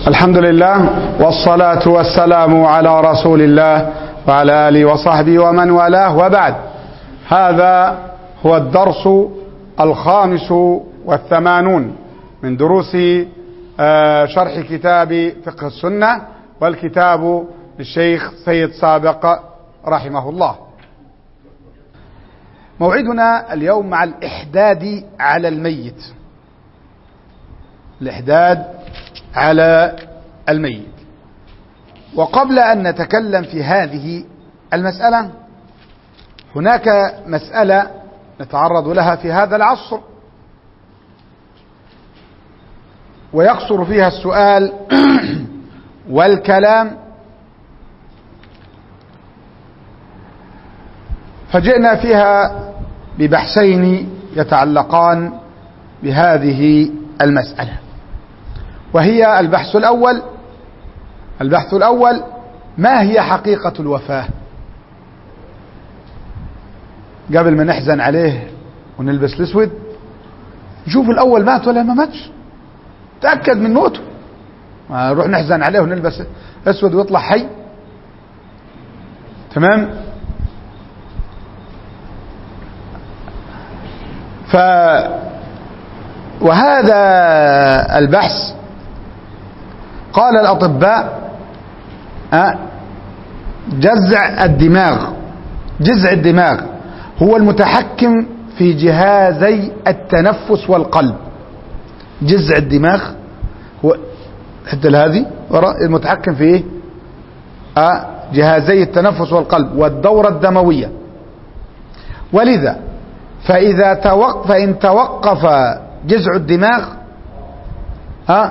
الحمد لله والصلاة والسلام على رسول الله وعلى آله وصحبه ومن والاه وبعد هذا هو الدرس الخامس والثمانون من دروس شرح كتاب فقه السنة والكتاب للشيخ سيد سابق رحمه الله موعدنا اليوم مع الإحداد على الميت الإحداد على الميت وقبل أن نتكلم في هذه المسألة هناك مسألة نتعرض لها في هذا العصر ويقصر فيها السؤال والكلام فجئنا فيها ببحثين يتعلقان بهذه المسألة وهي البحث الأول البحث الأول ما هي حقيقة الوفاة قبل ما نحزن عليه ونلبس الاسود نشوف الأول مات ولا ما ماتش تأكد من موته نروح نحزن عليه ونلبس اسود ويطلع حي تمام ف وهذا البحث قال الأطباء جزع الدماغ جزع الدماغ هو المتحكم في جهازي التنفس والقلب جزع الدماغ هو حتى هذه وراء المتحكم في ايه آه جهازي التنفس والقلب والدورة الدموية ولذا فإذا توقف فإن توقف جزع الدماغ ها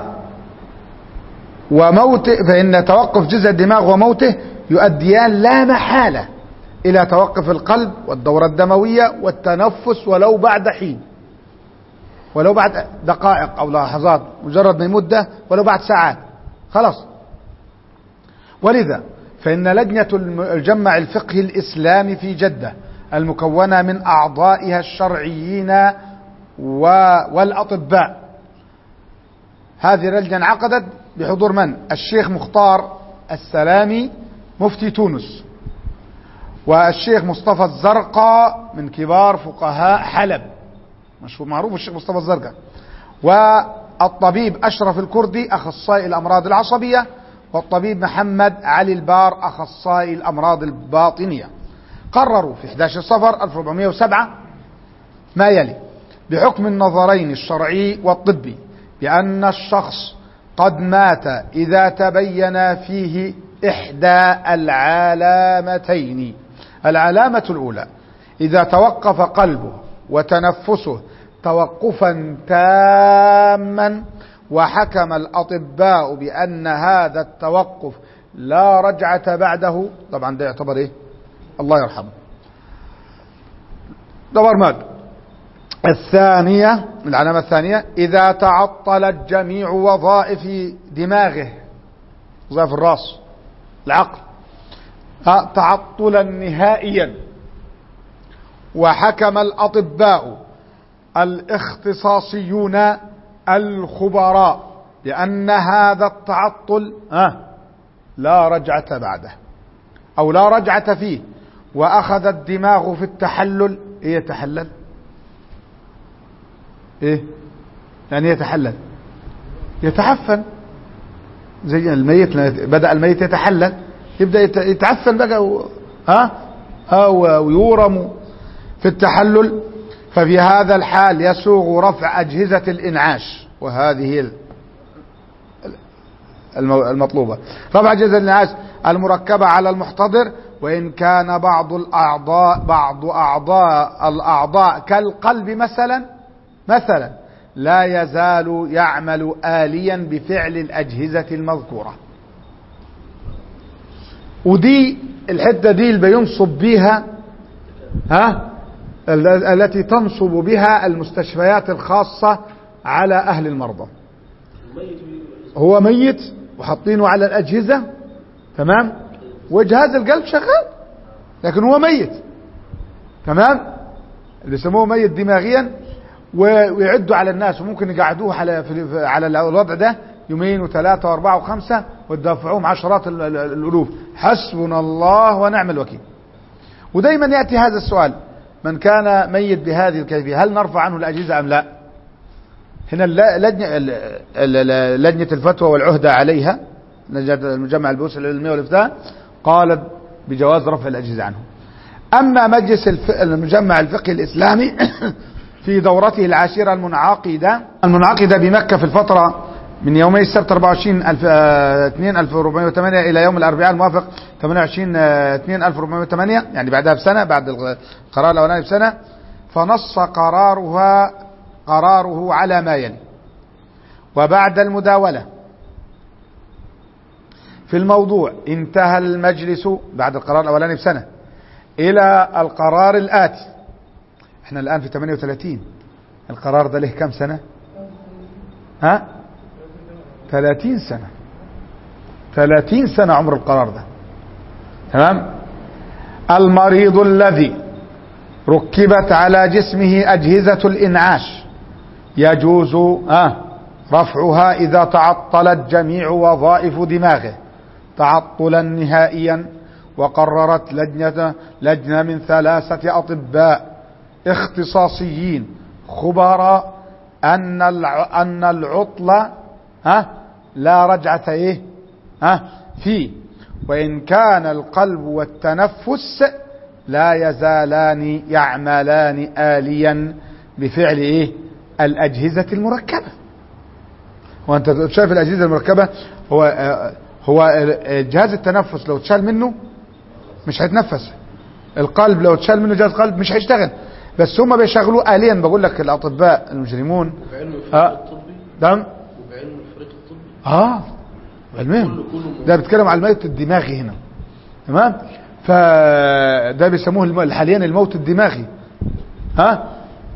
وموته فإن توقف جزء الدماغ وموته يؤديان لا محالة إلى توقف القلب والدورة الدموية والتنفس ولو بعد حين ولو بعد دقائق أو لحظات مجرد من مدة ولو بعد ساعات خلاص ولذا فإن لجنة الجمع الفقهي الإسلامي في جدة المكونة من أعضائها الشرعيين والأطباء هذه اللجنة انعقدت بحضور من؟ الشيخ مختار السلامي مفتي تونس والشيخ مصطفى الزرقاء من كبار فقهاء حلب مشهور معروف الشيخ مصطفى الزرقاء والطبيب أشرف الكردي أخصائي الأمراض العصبية والطبيب محمد علي البار أخصائي الأمراض الباطنية قرروا في 11 صفر 1407 ما يلي بحكم النظرين الشرعي والطبي بأن الشخص قد مات إذا تبين فيه إحدى العلامتين العلامة الأولى إذا توقف قلبه وتنفسه توقفا تاما وحكم الأطباء بأن هذا التوقف لا رجعة بعده طبعا ده يعتبر إيه الله يرحمه دور مات الثانية العلامة الثانية إذا تعطلت جميع وظائف دماغه وظائف الراس العقل تعطلا نهائيا وحكم الأطباء الاختصاصيون الخبراء بأن هذا التعطل لا رجعة بعده أو لا رجعة فيه وأخذ الدماغ في التحلل إيه يتحلل إيه يعني يتحلل يتعفن زي الميت بدأ الميت يتحلل يبدأ يتعفن بقى و... ها أو ويورم في التحلل ففي هذا الحال يسوغ رفع أجهزة الإنعاش وهذه المطلوبة رفع أجهزة الإنعاش المركبة على المحتضر وإن كان بعض الأعضاء بعض أعضاء الأعضاء كالقلب مثلا مثلا لا يزال يعمل آليا بفعل الأجهزة المذكورة ودي الحتة دي اللي بينصب بيها ها التي تنصب بها المستشفيات الخاصة على أهل المرضى هو ميت وحاطينه على الأجهزة تمام وجهاز القلب شغال لكن هو ميت تمام اللي يسموه ميت دماغيا ويعدوا على الناس وممكن يقعدوه على على الوضع ده يومين وثلاثة وأربعة وخمسة وتدافعوهم عشرات ال- ال- الألوف حسبنا الله ونعم الوكيل ودايما يأتي هذا السؤال من كان ميت بهذه الكيفية هل نرفع عنه الأجهزة أم لا هنا الل- لجنة ال- ال- ال- لجنة الفتوى والعهدة عليها لجنة المجمع البحوث العلمية والإفتاء قالت بجواز رفع الأجهزة عنه أما مجلس الف... المجمع الفقهي الإسلامي في دورته العاشرة المنعقدة المنعقدة بمكة في الفترة من يومي السبت 24 ألف... آه، 2 1408 إلى يوم الأربعاء الموافق 28 آه، 2 1408 يعني بعدها بسنة بعد القرار الأولاني بسنة فنص قرارها قراره على ما يلي وبعد المداولة في الموضوع انتهى المجلس بعد القرار الأولاني بسنة إلى القرار الآتي احنا الآن في 38 القرار ده له كم سنة ها 30 سنة 30 سنة عمر القرار ده تمام المريض الذي ركبت على جسمه أجهزة الإنعاش يجوز آه رفعها إذا تعطلت جميع وظائف دماغه تعطلا نهائيا وقررت لجنة, لجنة من ثلاثة أطباء اختصاصيين خبراء أن الع- أن العطل ها لا رجعة إيه ها فيه وإن كان القلب والتنفس لا يزالان يعملان آليا بفعل إيه الأجهزة المركبة وانت شايف الاجهزه المركبه هو آه، هو آه، جهاز التنفس لو اتشال منه مش هيتنفس القلب لو اتشال منه جهاز القلب مش هيشتغل بس هم بيشغلوه آليا بقول لك الاطباء المجرمون وبعلم الفريق آه. الطبي تمام وبعلم الفريق الطبي اه المهم كله- كله ده بيتكلم على الموت الدماغي هنا تمام فده بيسموه الم- حاليا الموت الدماغي ها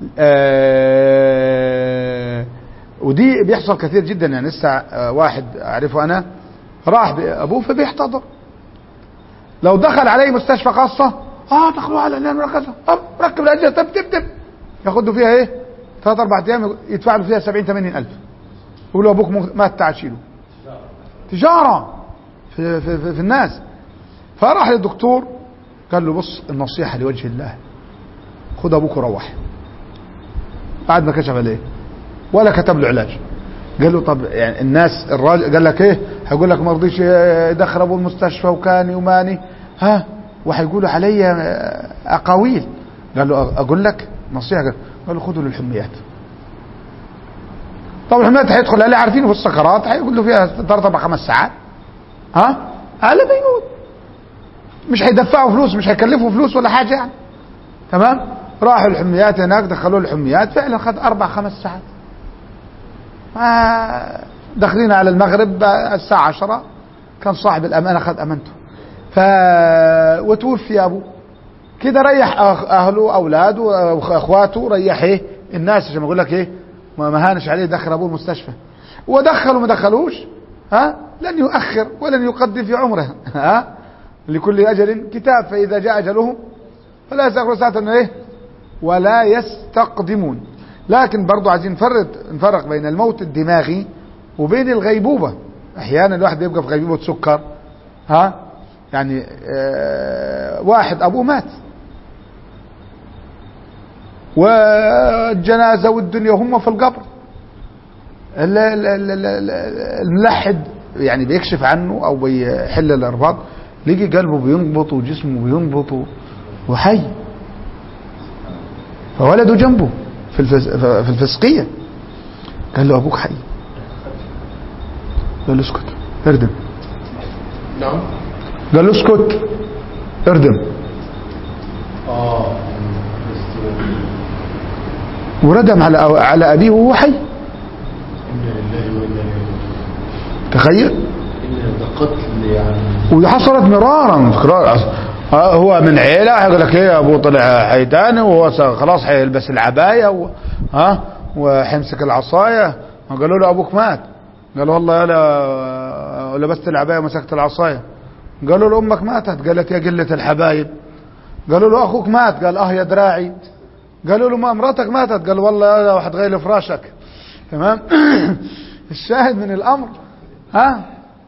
آه ودي بيحصل كثير جدا يعني لسه آه، واحد اعرفه انا راح بابوه فبيحتضر لو دخل عليه مستشفى خاصه اه دخلوا على العنايه المركزه طب ركب الاجهزه طب تب تب ياخدوا فيها ايه ثلاث اربع ايام يدفع له فيها 70 80 الف يقول له ابوك مات تعال شيله تجارة في, في, في, في الناس فراح للدكتور قال له بص النصيحة لوجه الله خد أبوك وروح بعد ما كشف عليه ولا كتب له علاج قال له طب يعني الناس الراجل قال لك ايه هيقول لك ما رضيش يدخل ابوه المستشفى وكاني وماني ها وهيقولوا علي اقاويل قال له اقول لك نصيحه قال- قال له خذوا للحميات طب الحمايات هيدخل عليه عارفينه في السكرات هيقول له فيها ثلاث اربع خمس ساعات ها على ما يموت مش هيدفعوا فلوس مش هيكلفوا فلوس ولا حاجه يعني تمام راحوا الحميات هناك دخلوه الحميات فعلا خد اربع خمس ساعات آه، داخلين على المغرب الساعة عشرة كان صاحب الأمانة خد أمانته ف وتوفي أبوه كده ريح أخ- أهله أولاده أخواته ريح إيه الناس عشان بقول لك إيه ما ما هانش عليه دخل أبوه المستشفى ودخلوا ما دخلوش ها لن يؤخر ولن يقدم في عمره ها لكل أجل كتاب فإذا جاء أجلهم فلا يستأخروا ساعة إيه ولا يستقدمون لكن برضو عايزين نفرق نفرق بين الموت الدماغي وبين الغيبوبة احيانا الواحد بيبقى في غيبوبة سكر ها يعني آه واحد ابوه مات والجنازة والدنيا هم في القبر ال- ال- ال- ال- ال- الملحد يعني بيكشف عنه او بيحل الارباط ليجي قلبه بينبض وجسمه بينبض وحي فولده جنبه في الفس... في الفسقية قال له أبوك حي قال له اسكت اردم نعم قال له اسكت اردم اه وردم على على أبيه وهو حي انا لله وانا اليه تخيل ان ده قتل يعني ودي حصلت مرارا تكرار آه، هو من عيلة يقول لك ايه ابوه طلع حيتاني وهو س- خلاص هيلبس العباية و... ها وحيمسك العصاية قالوا له ابوك مات قالوا والله لا لبست العباية ومسكت العصاية قالوا له امك ماتت قالت يا قلة الحبايب قالوا له اخوك مات قال اه يا دراعي قالوا له ما مراتك ماتت قال والله لو هتغير فراشك تمام الشاهد من الامر ها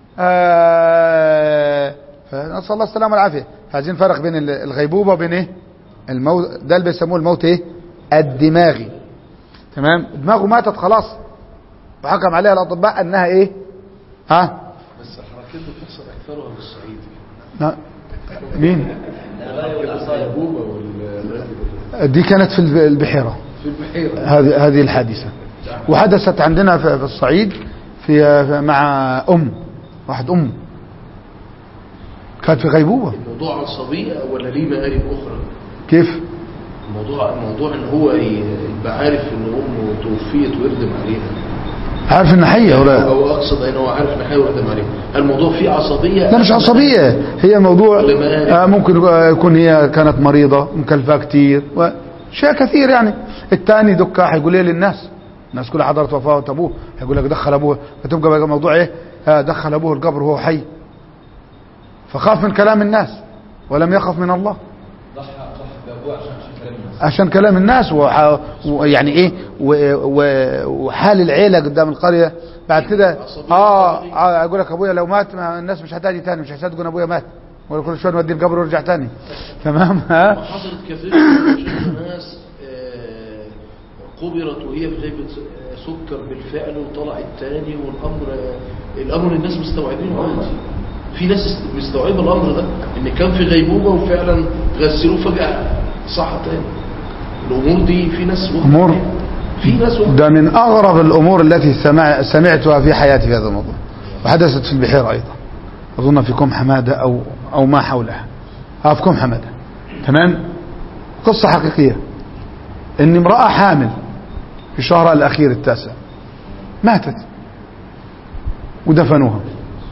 آه فنسال الله السلامه والعافيه عايزين فرق بين ال- الغيبوبه وبين ايه الموت ده اللي بيسموه الموت ايه الدماغي تمام دماغه ماتت خلاص وحكم عليها الاطباء انها ايه ها بس حركته بتحصل اكثرها في الصعيد لا. مين الغيبوبه والغيبوبه دي كانت في الب- البحيره في البحيره هذه هذه الحادثة وحدثت عندنا في في الصعيد في في- مع أم واحد أم كانت في غيبوبة الموضوع عصبيه ولا ليه مآرب اخرى كيف الموضوع الموضوع ان هو ي- يبقى عارف ان امه توفيت ويردم عليها عارف إن حية ولا او اقصد ان هو عارف ان هيردم عليها الموضوع فيه عصبيه لا مش عصبية هي موضوع ولا مآرب. آه، ممكن يكون هي كانت مريضة مكلفة كتير شيء كثير يعني الثاني دكا هيقول ايه للناس الناس كلها حضرت وفاة ابوه هيقول لك دخل ابوه فتبقى بقى موضوع ايه آه، دخل ابوه القبر وهو حي فخاف من كلام الناس ولم يخف من الله ضحى ضحى بابوه عشان عشان كلام الناس عشان كلام الناس وح- ويعني ايه و- و- وحال العيله قدام القريه بعد كده اه آه، اقول لك ابويا لو مات ما الناس مش هتجي تاني مش هيصدقوا ان ابويا مات ولا كل شويه نوديه القبر ونرجع تاني تمام ها حصلت كثير من ناس آه، قبرت وهي في غيبة آه، سكر بالفعل وطلعت تاني والامر آه، الامر الناس مستوعبينه عادي في ناس مستوعبه الامر ده ان كان في غيبوبه وفعلا غسلوه فجاه صح تاني الامور دي في ناس واخدة أمور؟ عليها. في ناس واخدة ده من اغرب الامور التي سمع سمعتها في حياتي في هذا الموضوع وحدثت في البحيره ايضا اظن في كوم حماده او او ما حولها اه في كوم حماده تمام قصه حقيقيه ان امراه حامل في شهرها الاخير التاسع ماتت ودفنوها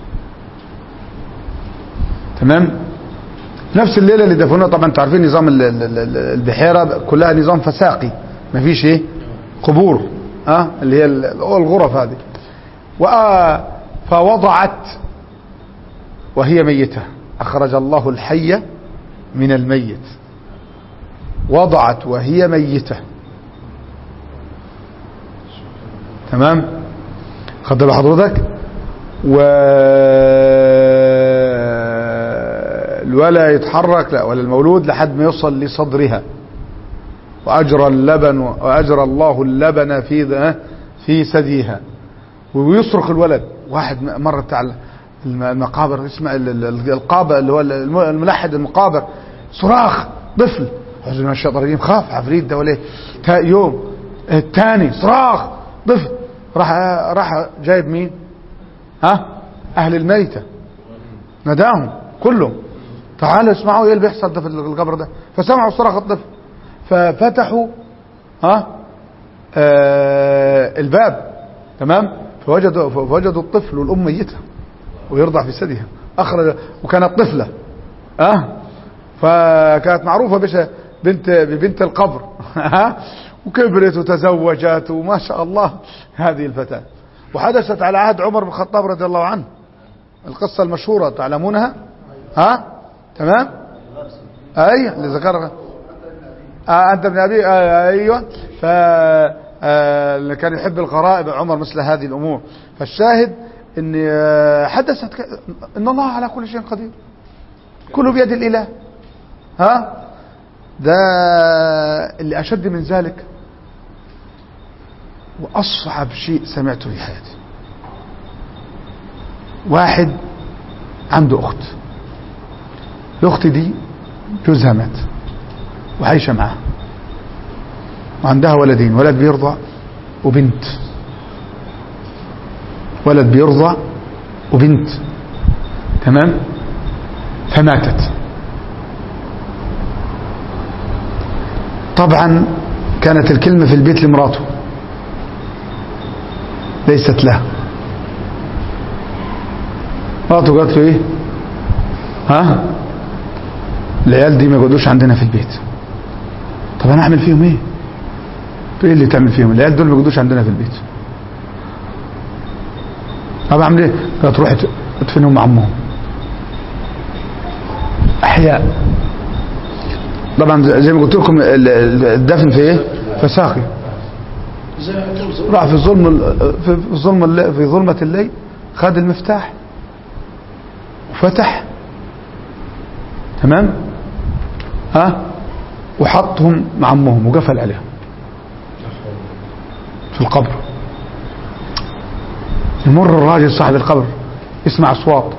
تمام نفس الليله اللي دفنوها طبعا انتوا عارفين نظام ال- ال- ال- البحيره كلها نظام فساقي ما فيش ايه قبور ها أه؟ اللي هي ال- الغرف هذه وآ- فوضعت وهي ميتة أخرج الله الحي من الميت وضعت وهي ميتة تمام خد بال حضرتك و الولا يتحرك لا ولا المولود لحد ما يوصل لصدرها وأجرى اللبن وأجرى الله اللبن في ذا- في ثديها ويصرخ الولد واحد م- مرة بتاع الم- المقابر اسمه ال- ال- ال- القابة اللي هو الم- الملحد المقابر صراخ طفل حزن من الشيطان الرجيم خاف عفريت ده ولا إيه؟ تا- يوم الثاني صراخ طفل راح راح جايب مين ها اهل الميتة ناداهم كلهم تعالوا اسمعوا ايه اللي بيحصل ده في القبر ده فسمعوا صراخ الطفل ففتحوا ها آه الباب تمام فوجدوا فوجدوا الطفل والام ميته ويرضع في ثديها اخرج وكانت طفله اه فكانت معروفه بش بنت ببنت القبر ها وكبرت وتزوجت وما شاء الله هذه الفتاه وحدثت على عهد عمر بن الخطاب رضي الله عنه القصه المشهوره تعلمونها ها تمام اي اللي ذكرها آه انت ابن ابي آه ايوه ف آه اللي كان يحب الغرائب عمر مثل هذه الامور فالشاهد ان آه حدثت ك... ان الله على كل شيء قدير كله بيد الاله ها ده اللي اشد من ذلك واصعب شيء سمعته في حياتي واحد عنده اخت الاخت دي جوزها مات وعايشه معاه وعندها ولدين ولد بيرضع وبنت ولد بيرضع وبنت تمام فماتت طبعا كانت الكلمة في البيت لمراته ليست له مراته قالت له ايه ها العيال دي ما يقعدوش عندنا في البيت طب انا اعمل فيهم ايه ايه اللي تعمل فيهم العيال دول ما يقعدوش عندنا في البيت طب اعمل ايه قالت روح ادفنهم مع امهم احياء طبعا زي ما قلت لكم ال- ال- الدفن في ايه فساقي زي ما تقول زي- راح في ظلم ال- في في ظلم الليل في ظلمة الليل خد المفتاح وفتح تمام ها وحطهم مع امهم وقفل عليهم في القبر يمر الراجل صاحب القبر يسمع اصوات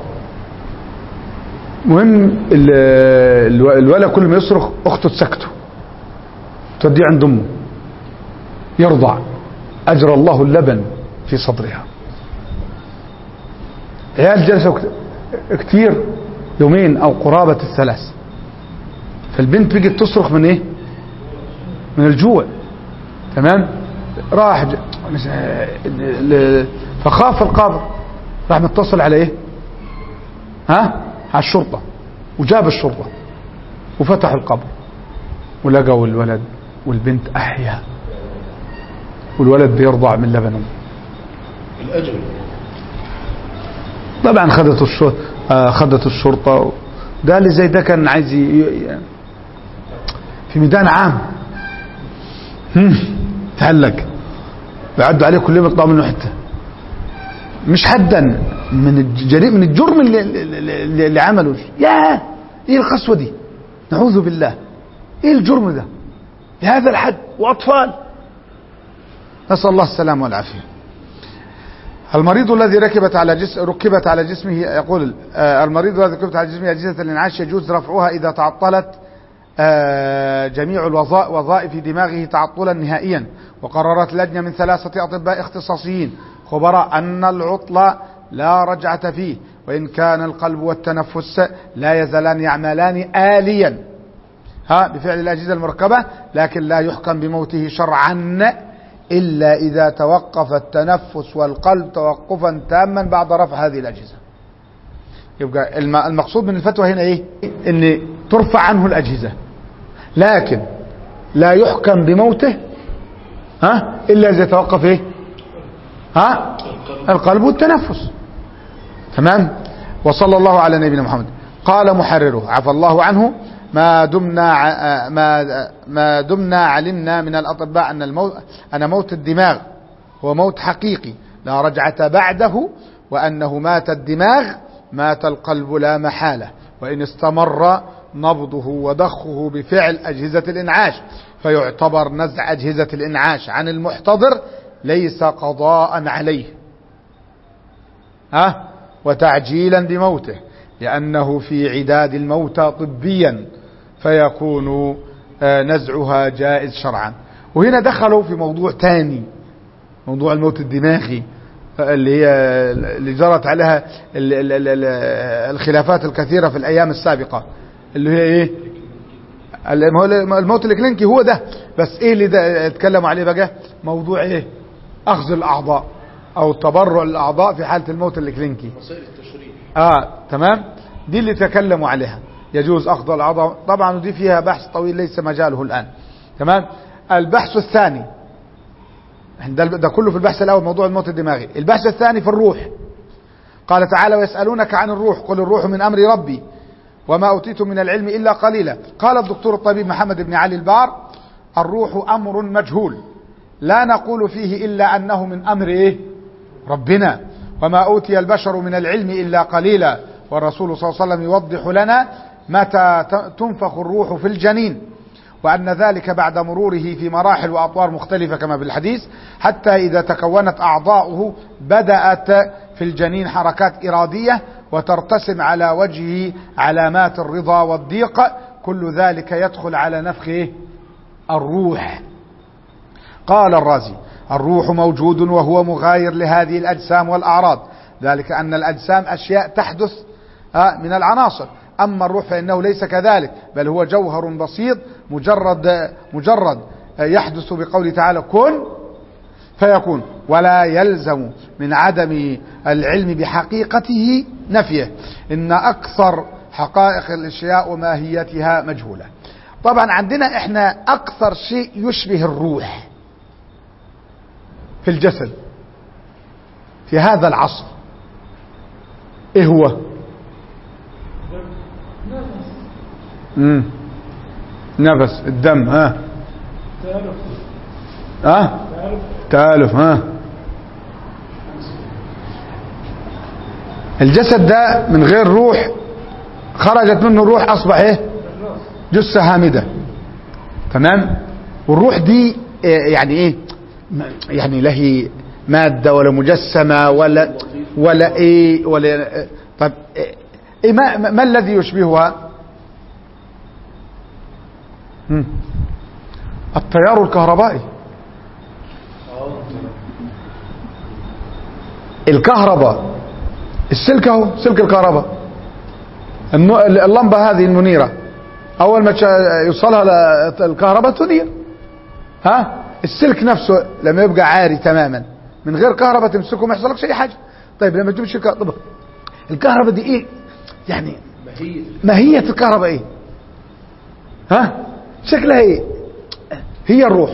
المهم ال- الو- الولد كل ما يصرخ اخته تسكته توديه عند امه يرضع اجرى الله اللبن في صدرها عيال جلسوا كت- كتير يومين او قرابة الثلاث فالبنت بقت تصرخ من ايه من الجوع تمام راح ج... ل- فخاف القابر راح متصل على ايه ها على الشرطة وجاب الشرطة وفتحوا القبر ولقوا الولد والبنت أحيا والولد بيرضع من لبنهم الأجر طبعا خدت الشرطة خدت الشرطة ده اللي زي ده كان عايز ي- ي- في ميدان عام هم، تعلق يعدوا عليه كل يوم يطلعوا منه حته مش حدا من الجريمه من الجرم اللي, اللي, اللي عمله يا ايه القسوه دي نعوذ بالله ايه الجرم ده بهذا الحد واطفال نسال الله السلامه والعافيه المريض الذي ركبت على جسم ركبت على جسمه يقول آه، المريض الذي ركبت على جسمه أجهزة الإنعاش يجوز رفعها إذا تعطلت آه، جميع الوظا- وظائف دماغه تعطلا نهائيا وقررت لجنة من ثلاثة أطباء اختصاصيين خبراء أن العطل لا رجعة فيه وإن كان القلب والتنفس لا يزالان يعملان آليا ها بفعل الأجهزة المركبة لكن لا يحكم بموته شرعا إلا إذا توقف التنفس والقلب توقفا تاما بعد رفع هذه الأجهزة يبقى الم- المقصود من الفتوى هنا إيه إن ترفع عنه الأجهزة لكن لا يحكم بموته ها إلا إذا توقف إيه ها القلب والتنفس تمام وصلى الله على نبينا محمد قال محرره عفى الله عنه ما دمنا ع- ما ما دمنا علمنا من الاطباء ان الموت ان موت الدماغ هو موت حقيقي لا رجعة بعده وانه مات الدماغ مات القلب لا محالة وان استمر نبضه وضخه بفعل اجهزة الانعاش فيعتبر نزع اجهزة الانعاش عن المحتضر ليس قضاء عليه ها وتعجيلا بموته لأنه في عداد الموتى طبيا فيكون آه، نزعها جائز شرعا وهنا دخلوا في موضوع تاني موضوع الموت الدماغي آه، اللي هي اللي جرت عليها ال- ال- ال- ال- الخلافات الكثيرة في الأيام السابقة اللي هي إيه ال- ما هو الموت الكلينيكي هو ده بس إيه اللي ده اتكلموا عليه بقى موضوع إيه أخذ الأعضاء أو تبرع الأعضاء في حالة الموت الكلينيكي وسائل التشريح اه تمام دي اللي تكلموا عليها يجوز اخذ الاعضاء طبعا ودي فيها بحث طويل ليس مجاله الان تمام البحث الثاني ده, ده كله في البحث الاول موضوع الموت الدماغي البحث الثاني في الروح قال تعالى ويسالونك عن الروح قل الروح من امر ربي وما اوتيتم من العلم الا قليلا قال الدكتور الطبيب محمد بن علي البار الروح امر مجهول لا نقول فيه الا انه من امر ايه ربنا وما أوتي البشر من العلم إلا قليلا والرسول صلى الله عليه وسلم يوضح لنا متى ت- تنفخ الروح في الجنين وأن ذلك بعد مروره في مراحل وأطوار مختلفة كما في الحديث حتى إذا تكونت أعضاؤه بدأت في الجنين حركات إرادية وترتسم على وجهه علامات الرضا والضيق كل ذلك يدخل على نفخ إيه؟ الروح قال الرازي الروح موجود وهو مغاير لهذه الأجسام والأعراض ذلك أن الأجسام أشياء تحدث آه، من العناصر أما الروح فإنه ليس كذلك بل هو جوهر بسيط مجرد مجرد آه، يحدث بقوله تعالى كن فيكون ولا يلزم من عدم العلم بحقيقته نفيه إن أكثر حقائق الأشياء وماهيتها مجهولة طبعا عندنا احنا أكثر شيء يشبه الروح في الجسد في هذا العصر ايه هو مم. نفس الدم ها ها تالف ها الجسد ده من غير روح خرجت منه الروح اصبح ايه جثة هامدة تمام والروح دي إيه يعني ايه ما- يعني لا هي مادة ولا مجسمة ولا ولا ايه ولا طب إيه ما, ما ما الذي يشبهها هم. التيار الكهربائي الكهرباء السلك اهو سلك الكهرباء النو- اللمبة هذه المنيرة أول ما تش- يوصلها ل- الكهرباء تنير ها السلك نفسه لما يبقى عاري تماما من غير كهرباء تمسكه ما يحصلكش أي حاجة طيب لما تمشي الكهرباء الكهرباء دي إيه يعني ماهية ماهية الكهرباء إيه ها شكلها إيه هي الروح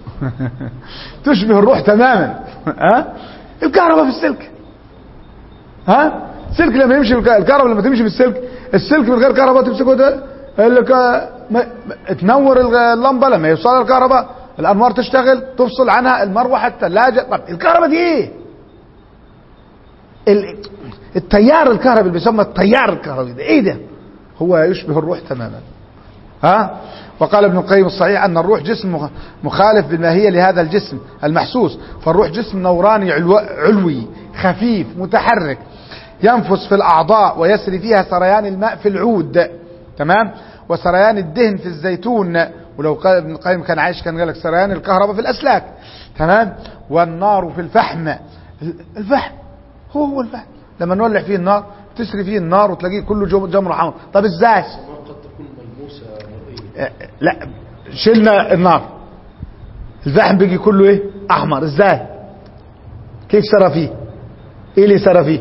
تشبه الروح تماما ها الكهرباء في السلك ها سلك لما يمشي بالك- الكهرباء لما تمشي بالسلك السلك من غير كهرباء تمسكه ده الك... ما... ما... تنور الغ- اللمبه لما يوصل الكهرباء الانوار تشتغل تفصل عنها المروحه الثلاجه طب الكهرباء دي ايه ال... التيار الكهربي اللي بيسمى التيار الكهربي ده ايه ده هو يشبه الروح تماما ها وقال ابن القيم الصحيح أن الروح جسم مخ- مخالف بالماهية لهذا الجسم المحسوس فالروح جسم نوراني علو علوي خفيف متحرك ينفس في الأعضاء ويسري فيها سريان الماء في العود تمام وسريان الدهن في الزيتون ولو قال ابن القيم كان عايش كان قال لك سريان الكهرباء في الأسلاك تمام والنار في الفحم الفحم هو هو الفحم لما نولع فيه النار تسري فيه النار وتلاقيه كله جم- جمر حمر طب ازاي الصمام قد تكون ملموسة مرئية لا شلنا النار الفحم بيجي كله ايه احمر ازاي كيف سرى فيه ايه اللي سرى فيه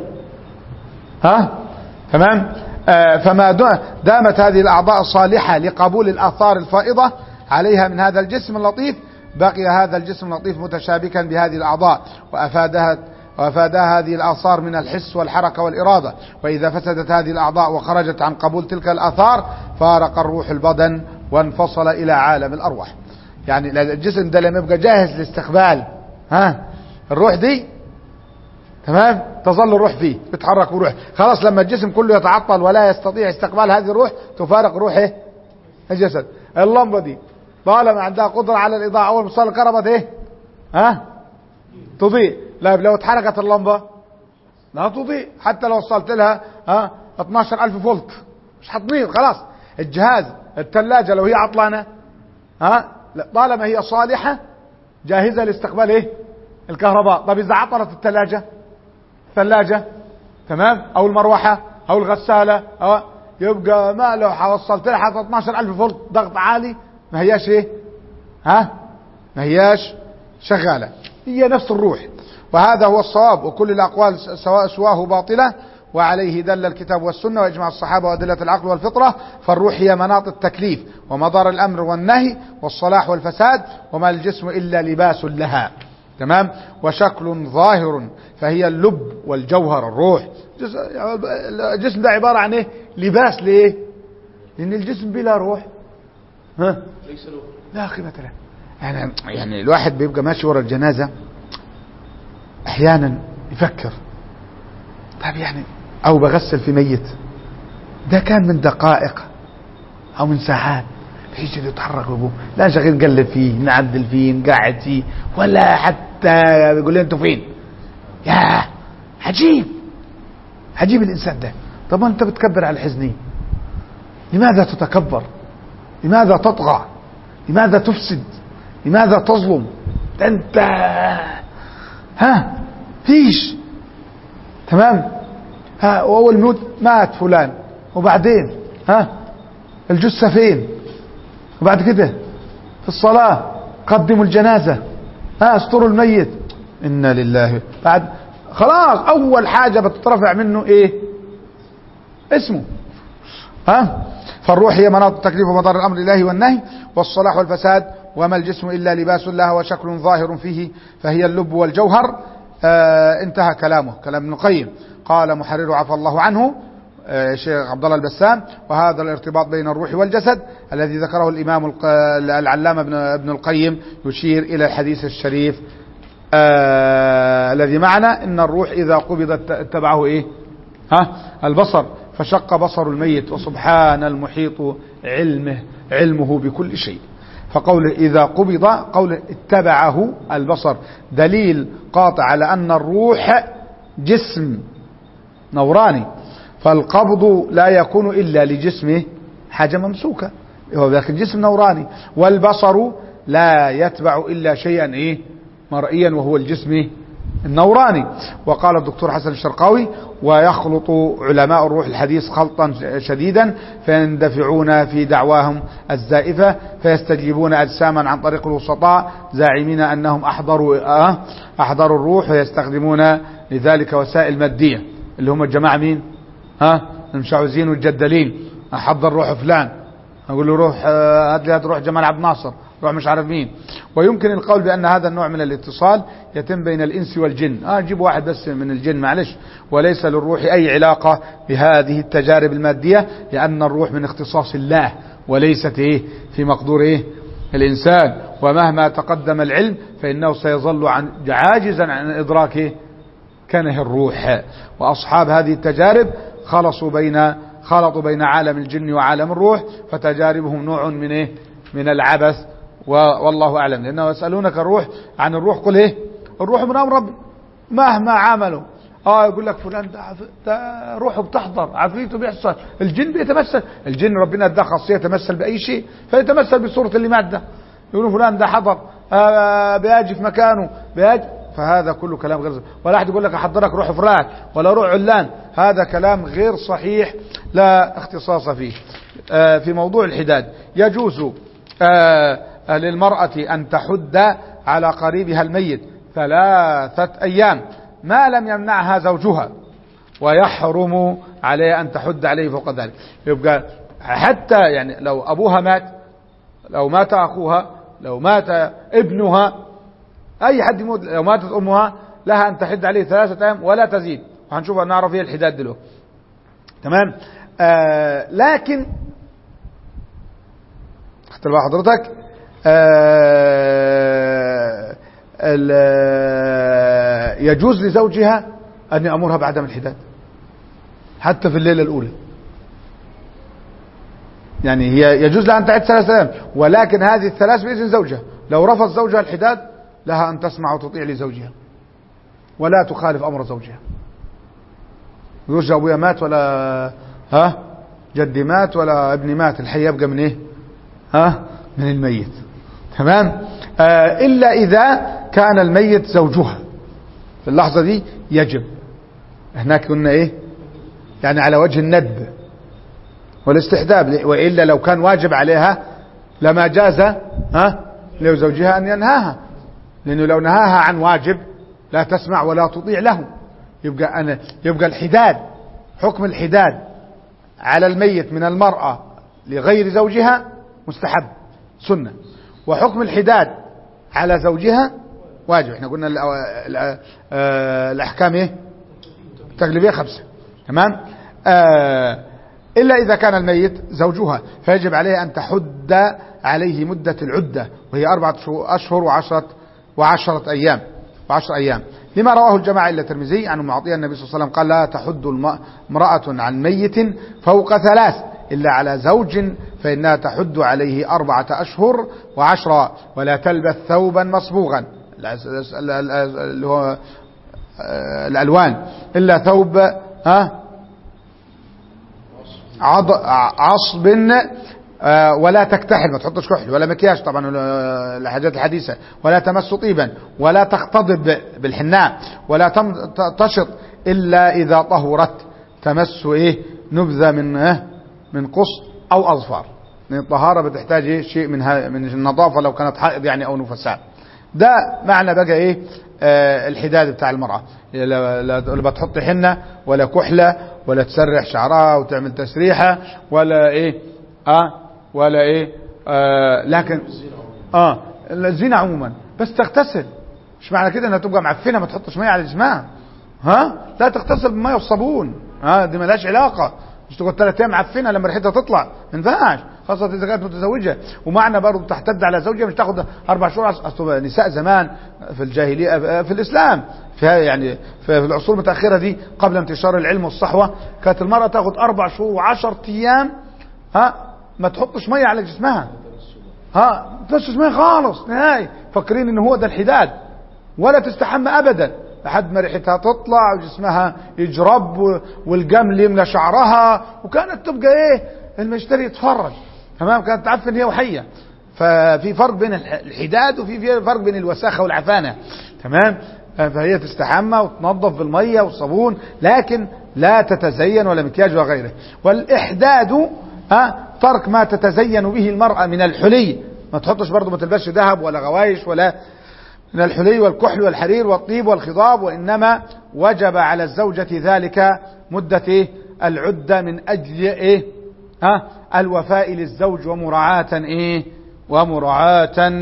ها تمام آه فما دا- دامت هذه الاعضاء صالحه لقبول الاثار الفائضه عليها من هذا الجسم اللطيف بقي هذا الجسم اللطيف متشابكا بهذه الاعضاء وافادها وافادها هذه الاثار من الحس والحركه والاراده واذا فسدت هذه الاعضاء وخرجت عن قبول تلك الاثار فارق الروح البدن وانفصل الى عالم الارواح يعني الجسم ده لما يبقى جاهز لاستقبال ها الروح دي تمام تظل الروح فيه بتحرك وروح خلاص لما الجسم كله يتعطل ولا يستطيع استقبال هذه الروح تفارق روح ايه الجسد اللمبه دي طالما عندها قدره على الاضاءه اول ما تصل الكهرباء ايه ها تضيء لا لو اتحركت اللمبه لا تضيء حتى لو وصلت لها ها 12000 فولت مش هتنير خلاص الجهاز الثلاجه لو هي عطلانه ها لا، طالما هي صالحه جاهزه لاستقبال ايه الكهرباء طب اذا عطلت الثلاجه ثلاجة تمام او المروحة او الغسالة أو يبقى ما لو وصلت لها حتى 12000 فولت ضغط عالي ما هياش ايه ها ما هياش شغالة هي نفس الروح وهذا هو الصواب وكل الاقوال سواء سواه باطلة وعليه دل الكتاب والسنة وإجماع الصحابة وأدلة العقل والفطرة فالروح هي مناط التكليف ومدار الأمر والنهي والصلاح والفساد وما الجسم إلا لباس لها تمام وشكل ظاهر فهي اللب والجوهر الروح جس- الجسم ده عبارة عن ايه لباس ليه لأن الجسم بلا روح ها ليس له لا قيمة له يعني يعني الواحد بيبقى ماشي ورا الجنازة أحيانا يفكر طيب يعني أو بغسل في ميت ده كان من دقائق أو من ساعات يجي يتحرك ويقوم لا شغال نقلب فيه نعدل فيه نقعد فيه ولا حتى يقول لي انتوا فين يا عجيب عجيب الإنسان ده طب أنت بتكبر على الحزنين لماذا تتكبر لماذا تطغى لماذا تفسد لماذا تظلم ده انت ها فيش تمام ها واول موت مات فلان وبعدين ها الجثة فين وبعد كده في الصلاة قدموا الجنازة ها استروا الميت إنا لله بعد خلاص أول حاجة بتترفع منه إيه اسمه ها فالروح هي مناط التكليف ومدار الامر الالهي والنهي والصلاح والفساد وما الجسم الا لباس لها وشكل ظاهر فيه فهي اللب والجوهر آه انتهى كلامه كلام ابن القيم قال محرر عفى الله عنه آه شيخ عبد الله البسام وهذا الارتباط بين الروح والجسد الذي ذكره الامام الق- العلامه ابن ابن القيم يشير الى الحديث الشريف آه الذي معنا ان الروح اذا قبضت اتبعه ايه ها البصر فشق بصر الميت وسبحان المحيط علمه علمه بكل شيء فقول إذا قبض قول اتبعه البصر دليل قاطع على أن الروح جسم نوراني فالقبض لا يكون إلا لجسمه حاجة ممسوكة هو ذاك الجسم نوراني والبصر لا يتبع إلا شيئا إيه مرئيا وهو الجسم النوراني وقال الدكتور حسن الشرقاوي ويخلط علماء الروح الحديث خلطا شديدا فيندفعون في دعواهم الزائفة فيستجيبون أجساما عن طريق الوسطاء زاعمين أنهم أحضروا آه أحضروا الروح ويستخدمون لذلك وسائل مادية اللي هم الجماعة مين ها المشعوذين والجدلين أحضر روح فلان أقول له روح آه، هات لي هات روح جمال عبد الناصر روح مش عارف مين ويمكن القول بأن هذا النوع من الاتصال يتم بين الإنس والجن آه جيب واحد بس من الجن معلش وليس للروح أي علاقة بهذه التجارب المادية لأن الروح من اختصاص الله وليست إيه في مقدور إيه الإنسان ومهما تقدم العلم فإنه سيظل عن عاجزا عن إدراك إيه؟ كنه الروح وأصحاب هذه التجارب خلصوا بين خلطوا بين عالم الجن وعالم الروح فتجاربهم نوع من إيه من العبث و- والله أعلم لأنه يسألونك الروح عن الروح قل إيه الروح من أمر ربي مهما عملوا اه يقول لك فلان ده, عف- ده روحه بتحضر عفريته بيحصل الجن بيتمثل الجن ربنا اداه خاصيه يتمثل باي شيء فيتمثل بصوره اللي مات ده يقولوا فلان ده حضر آه بيجي في مكانه بيجي فهذا كله كلام غير ولا احد يقول لك احضرك روح فراك ولا روح علان هذا كلام غير صحيح لا اختصاص فيه آه في موضوع الحداد يجوز آه آه، للمرأة أن تحد على قريبها الميت ثلاثة أيام ما لم يمنعها زوجها ويحرم عليها أن تحد عليه فوق ذلك يبقى حتى يعني لو أبوها مات لو مات أخوها لو مات ابنها أي حد يموت لو ماتت أمها لها أن تحد عليه ثلاثة أيام ولا تزيد وهنشوف نعرف ايه الحداد دلوقتي تمام آه لكن خدت بقى حضرتك آه ال- يجوز لزوجها أن يأمرها بعدم الحداد حتى في الليلة الأولى يعني هي يجوز لها أن تعد ثلاث أيام ولكن هذه الثلاث بإذن زوجها لو رفض زوجها الحداد لها أن تسمع وتطيع لزوجها ولا تخالف أمر زوجها يقولش أبويا مات ولا ها جدي مات ولا ابني مات الحي يبقى من إيه ها من الميت تمام آه إلا إذا كان الميت زوجها في اللحظة دي يجب هناك قلنا إيه يعني على وجه الندب والاستحباب وإلا لو كان واجب عليها لما جاز ها لزوجها أن ينهاها لأنه لو نهاها عن واجب لا تسمع ولا تطيع له يبقى أنا يبقى الحداد حكم الحداد على الميت من المرأة لغير زوجها مستحب سنة وحكم الحداد على زوجها واجب احنا قلنا الأ- الأ- آه، الأحكام ايه تغلبية خمسة تمام آه إلا إذا كان الميت زوجها فيجب عليه أن تحد عليه مدة العدة وهي أربعة شهو- أشهر وعشرة وعشرة أيام وعشر أيام لما رواه الجماعة إلا الترمذي عن معطية النبي صلى الله عليه وسلم قال لا تحد الم- امرأة عن ميت فوق ثلاث إلا على زوج فإنها تحد عليه أربعة أشهر وعشرة ولا تلبس ثوبا مصبوغا الأس- الأس- ال- ال- اللي هو آه، الألوان إلا ثوب ها عض... عصب آه، ولا تكتحل ما تحطش كحل ولا مكياج طبعا آه، الحاجات الحديثة ولا تمس طيبا ولا تختضب بالحناء ولا تم- ت- تشط إلا إذا طهرت تمس إيه نبذة من آه، من قص أو أظفار لأن الطهارة بتحتاج إيه شيء من ها- من النظافة لو كانت حائض يعني أو نفساء ده معنى بقى ايه آه الحداد بتاع المرأة لا, لا, لا بتحط حنة ولا كحلة ولا تسرح شعرها وتعمل تسريحة ولا ايه اه ولا ايه آه لكن اه الزينة عموما بس تغتسل مش معنى كده انها تبقى معفنة ما تحطش مية على جسمها ها لا تغتسل بالمية والصابون ها دي ملهاش علاقة مش تقعد ثلاث ايام معفنة لما ريحتها تطلع ما ينفعش خاصة إذا كانت متزوجة ومعنى برضه تحتد على زوجها مش تاخد أربع شهور أصل نساء زمان في الجاهلية في الإسلام في يعني في العصور المتأخرة دي قبل انتشار العلم والصحوة كانت المرأة تاخد أربع شهور وعشر أيام ها ما تحطش مية على جسمها ها تنسش مية خالص نهائي فاكرين ان هو ده الحداد ولا تستحمى ابدا لحد ما ريحتها تطلع وجسمها يجرب و- والجمل يملى شعرها وكانت تبقى ايه المشتري يتفرج تمام كانت تعرف ان هي وحيه ففي فرق بين الح- الحداد وفي في فرق بين الوساخه والعفانه تمام فهي تستحمى وتنظف بالميه والصابون لكن لا تتزين ولا مكياج ولا غيره والاحداد ها ترك ما تتزين به المرأة من الحلي ما تحطش برضه ما تلبسش ذهب ولا غوايش ولا من الحلي والكحل والحرير والطيب والخضاب وإنما وجب على الزوجة ذلك مدة إيه؟ العدة من أجل إيه ها الوفاء للزوج ومراعاة إيه ومراعاة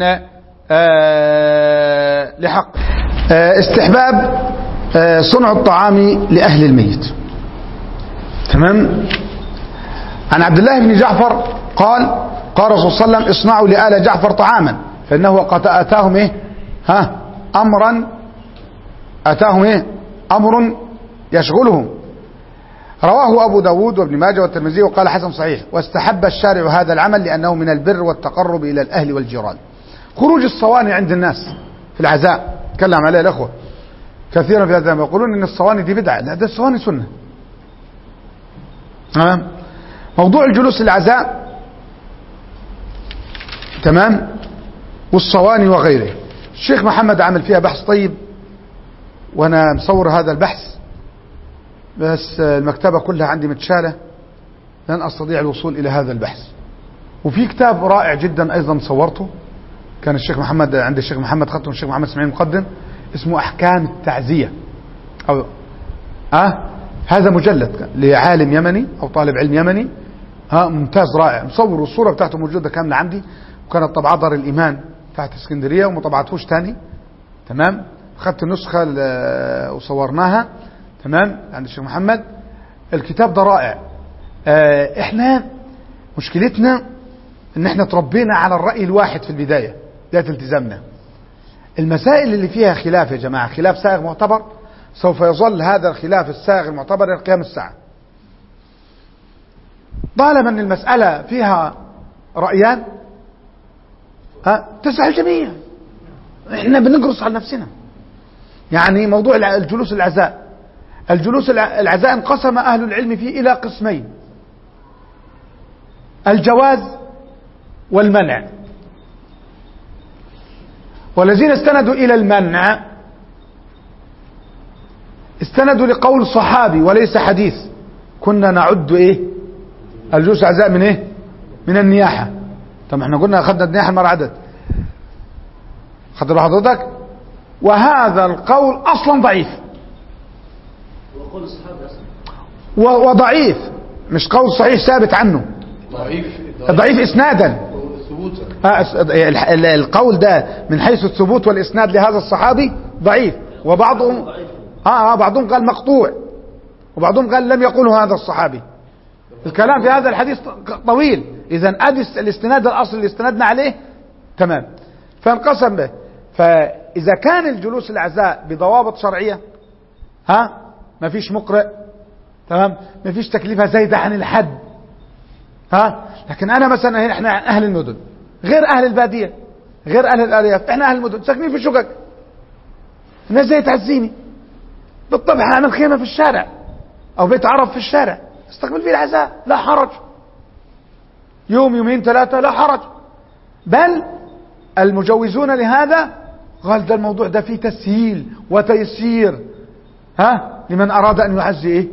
آه لحق آه استحباب آه صنع الطعام لأهل الميت تمام عن عبد الله بن جعفر قال قال رسول الله صلى الله عليه وسلم اصنعوا لآل جعفر طعاما فإنه قد أتاهم إيه ها أمرا أتاهم إيه أمر يشغلهم رواه أبو داود وابن ماجه والترمذي وقال حسن صحيح واستحب الشارع هذا العمل لأنه من البر والتقرب إلى الأهل والجيران خروج الصواني عند الناس في العزاء تكلم عليه الأخوة كثيرا في هذا يقولون إن الصواني دي بدعة لا ده الصواني سنة تمام موضوع الجلوس العزاء تمام والصواني وغيره الشيخ محمد عمل فيها بحث طيب وانا مصور هذا البحث بس المكتبة كلها عندي متشالة لن استطيع الوصول الى هذا البحث وفي كتاب رائع جدا ايضا صورته كان الشيخ محمد عند الشيخ محمد خطه الشيخ محمد اسماعيل مقدم اسمه احكام التعزية او أه هذا مجلد كان لعالم يمني او طالب علم يمني ها ممتاز رائع مصور والصوره بتاعته موجوده كامله عندي وكانت طبعه دار الايمان بتاعت اسكندريه وما طبعتهوش تاني تمام اخذت النسخه ال- وصورناها تمام عند الشيخ محمد الكتاب ده رائع آه، احنا مشكلتنا ان احنا تربينا على الراي الواحد في البدايه بدايه التزامنا المسائل اللي فيها خلاف يا جماعه خلاف سائغ معتبر سوف يظل هذا الخلاف السائغ المعتبر الى قيام الساعه طالما ان المساله فيها رايان ها تسع الجميع احنا بنقرص على نفسنا يعني موضوع الع- الجلوس العزاء الجلوس الع- العزاء انقسم اهل العلم فيه الى قسمين الجواز والمنع والذين استندوا الى المنع استندوا لقول صحابي وليس حديث كنا نعد ايه الجلوس العزاء من ايه من النياحة طب احنا قلنا اخذنا النياحة المرة عدد خدت بال حضرتك وهذا القول اصلا ضعيف وقول الصحابة أصلا و- وضعيف مش قول صحيح ثابت عنه ضعيف ضعيف اسنادا ثبوتا آه، اس- ال- ال- القول ده من حيث الثبوت والاسناد لهذا الصحابي ضعيف وبعضهم اه آه، بعضهم قال مقطوع وبعضهم قال لم يقوله هذا الصحابي الكلام في هذا الحديث ط- طويل اذا ادي الس- الاستناد الاصل اللي استندنا عليه تمام فانقسم به فاذا كان الجلوس العزاء بضوابط شرعيه ها ما فيش مقرئ تمام ما فيش تكلفه زايده عن الحد ها لكن انا مثلا هنا احنا اهل المدن غير اهل الباديه غير اهل الارياف احنا اهل المدن ساكنين في شقق الناس زي تعزيني بالطبع هعمل خيمه في الشارع او بيت عرب في الشارع استقبل فيه العزاء لا حرج يوم يومين ثلاثه لا حرج بل المجوزون لهذا قال ده الموضوع ده فيه تسهيل وتيسير ها لمن اراد ان يعزي ايه